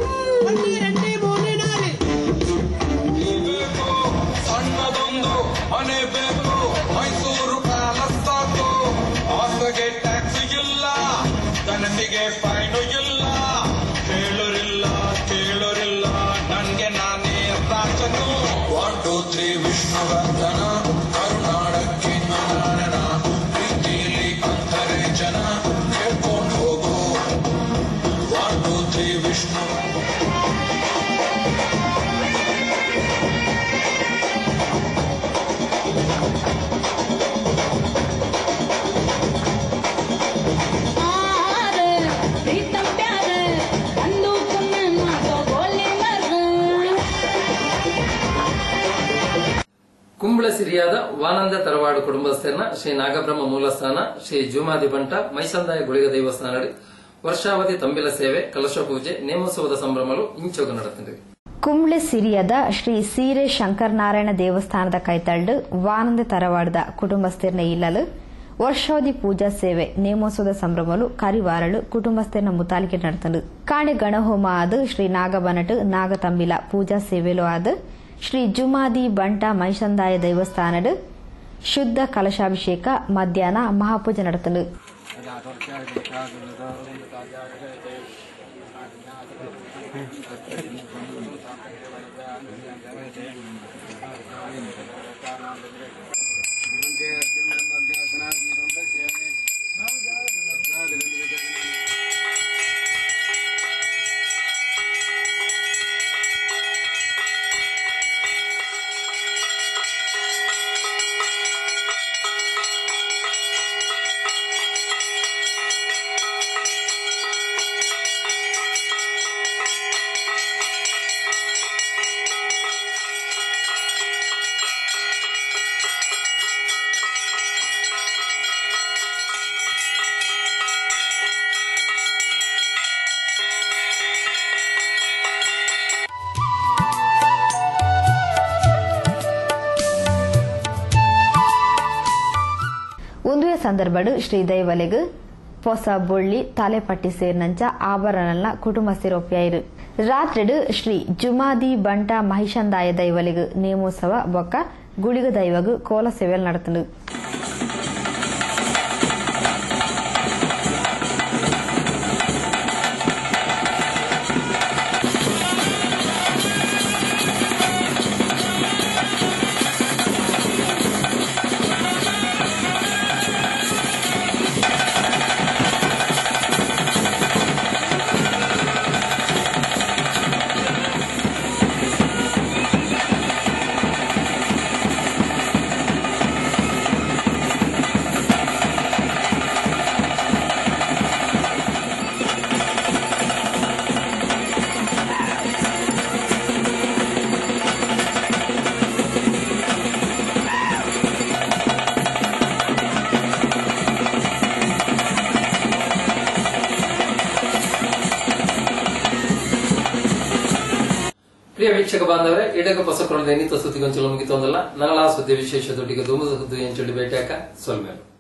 ಸಣ್ಣದೊಂದು ಮನೆ ಬೇಕು ಮೈಸೂರು ಪ್ಯಾಲೆಸ್ ಸಾಕು ಆಸೆಗೆ ಟ್ಯಾಕ್ಸಿ ಇಲ್ಲ ಕನಸಿಗೆ ಫೈನು ಇಲ್ಲ ಕೇಳೋರಿಲ್ಲ ಕೇಳೋರಿಲ್ಲ ನನ್ಗೆ ನಾನೇ ರಾಜನು ಒನ್ ಟೂ ತ್ರೀ ವಿಷ್ಣುವರ್ಧನ ಕರುನಾಡಕ್ಕೆ ನಾರಾಯಣ ಪ್ರೀತಿಲಿ ಅಂತಾರೆ ಜನ ಕೇಳ್ಕೊಂಡು ಹೋಗು one two three Vishnu Preetham ಪ್ಯಾರ ಬಂದೂಕ ಮಾಡೋ ಗೋಲಿ ಮರ ಕುಂಬಳ ಸಿರಿಯಾದ ವಾನಂದ ತರವಾಡು ಕುಟುಂಬಸ್ಥರನ್ನ ಶ್ರೀ ನಾಗಬ್ರಹ್ಮ ಮೂಲಸ್ಥಾನ ಶ್ರೀ ಜೂಮಾದಿ ಬಂಟ ಮೈಸಂದಾಯ ಗುಳಿಗ ದೇವಸ್ಥಾನ ವರ್ಷಾವಧಿ ತಂಬಿಲ ಸೇವೆ ಕಲಶ ಪೂಜೆ ನೇಮೋತ್ಸವದ ಸಂಭ್ರಮಗಳು ಇಂಚೋಗ ನಡೆತಿದೆ ಕುಂಬ್ಳೆ ಸಿರಿಯದ ಶ್ರೀ ಸೀರೆ ಶಂಕರನಾರಾಯಣ ದೇವಸ್ಥಾನದ ಕೈತಳ್ಳು ವಾನಂದ ತರವಾಡದ ಕುಟುಂಬಸ್ಥರನ್ನ ಇಲ್ಲಲು ವರ್ಷಾವಧಿ ಪೂಜಾ ಸೇವೆ ನೇಮೋತ್ಸವದ ಸಂಭ್ರಮಲು ಕರಿವಾರಳು ಕುಟುಂಬಸ್ಥರನ್ನ ಮುತಾಲಿಕೆ ನಡೆತಂಡು ಕಾಣೆ ಗಣಹೋಮ ಆದ ಶ್ರೀ ನಾಗಬನಟ್ ನಾಗತಂಬಿಲ ಪೂಜಾ ಸೇವೆಲು ಆದ ಶ್ರೀ ಜುಮಾದಿ ಬಂಟ ಮೈಸಂದಾಯ ದೇವಸ್ಥಾನದ ಶುದ್ಧ ಕಲಶಾಭಿಷೇಕ ಮಧ್ಯಾಹ್ನ ಮಹಾಪೂಜೆ ನಡೆತಂಡು ಸಂದರ್ಭಡು ಶ್ರೀ ದೈವಲೆಗ್ ಹೊಸ ಬೊಳ್ಳಿ ತಲೆಪಟ್ಟಿ ಸೇರಿನಂಚ ಆಭರಣನ ಕುಟುಂಬಸ್ಥಿರೊಪ್ಯಾಯಿರು ರಾತ್ರಿಡು ಶ್ರೀ ಜುಮಾದಿ ಬಂಟ ಮಹಿಷಂದಾಯ ದೈವಲೆಗ್ ನೇಮೋತ್ಸವ ಬೊಕ್ಕ ಗುಳಿಗ ದೈವಗ್ ಕೋಲ ಸೇವೆಲ್ ನಡತನು ಪ್ರಿಯ ವೀಕ್ಷಕ ಬಾಂಧವರೇ ಇಡಗ ಹೊಸ ಕ್ರಮದ ಇನ್ನಿತ ಸುದ್ದಿಗೊಂಚಲು ಮುಗಿತೊಂದಲ್ಲ ನರಳಾ ಸುದ್ದಿ ವಿಶೇಷದೊಟ್ಟಿಗೆ ಧೂಮದ ಸುದ್ದಿ ಎಂಚುಡಿ ಭೇಟಿಯಾಕ ಸೊಲ್ಮೇಲು